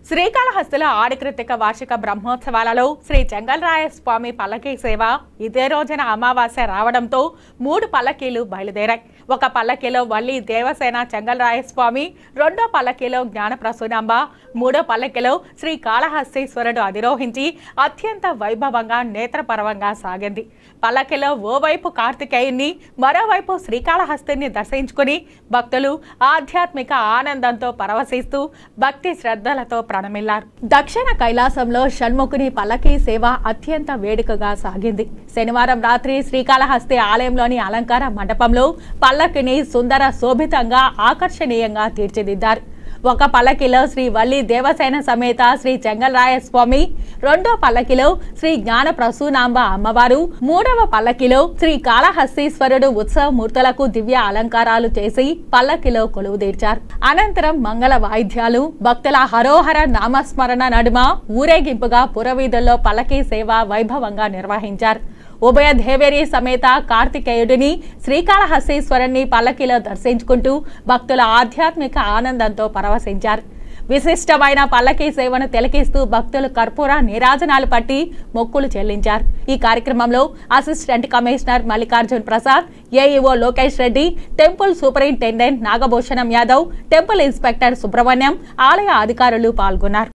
శ్రీకాళహస్తిలో ఆడికృతిక వార్షిక బ్రహ్మోత్సవాలలో శ్రీ చెంగల్రాయ స్వామి పల్లకీ సేవ ఇదే రోజున అమావాస్య రావడంతో మూడు పల్లకీలు బయలుదేరాయి ఒక పల్లకీలో వల్లి దేవసేన చెంగల్రాయ స్వామి రెండో పల్లకీలో జ్ఞాన ప్రసూనాంబ మూడో పల్లకీలో శ్రీ కాళహస్తీశ్వరుడు అధిరోహించి అత్యంత వైభవంగా నేత్రపరవంగా సాగింది పల్లకిలో ఓవైపు కార్తికేయుని మరోవైపు శ్రీకాళహస్తిని దర్శించుకుని భక్తులు ఆధ్యాత్మిక ఆనందంతో పరవశిస్తూ భక్తి శ్రద్ధలతో ప్రణమిల్లారు దక్షిణ కైలాసంలో షణ్ముఖుని పల్లకీ సేవ అత్యంత వేడుకగా సాగింది శనివారం రాత్రి శ్రీకాళహస్తి ఆలయంలోని అలంకార మండపంలో పల్లకిని సుందర శోభితంగా ఆకర్షణీయంగా తీర్చిదిద్దారు ఒక పల్లకిలో శ్రీ వల్లి దేవసేన సమేత శ్రీ చెంగల్రాయ స్వామి రెండో పల్లకిలో శ్రీ జ్ఞాన ప్రసూనాంబ అమ్మవారు మూడవ పల్లకిలో శ్రీ కాళహస్తీశ్వరుడు ఉత్సవ మూర్తులకు దివ్య అలంకారాలు చేసి పల్లకిలో కొలువు తీర్చారు అనంతరం మంగళ వాయిద్యాలు భక్తుల హరోహర నామస్మరణ నడుమ ఊరేగింపుగా పురవీధుల్లో పల్లకీ సేవ వైభవంగా నిర్వహించారు ఉభయ దేవేరి సమేత కార్తికేయుడిని శ్రీకాళహస్తీశ్వరుణ్ణి పల్లకిలో దర్శించుకుంటూ భక్తుల ఆధ్యాత్మిక ఆనందంతో పరవశించారు విశిష్టమైన పల్లకీ సేవను తిలకిస్తూ భక్తులు కర్పూర నీరాజనాలు పట్టి మొక్కులు చెల్లించారు ఈ కార్యక్రమంలో assistant commissioner Mallikarjun Prasad AEO Lokesh Reddy temple superintendent Nagabhushanam Yadav temple inspector Subrahmanyam ఆలయ అధికారులు పాల్గొన్నారు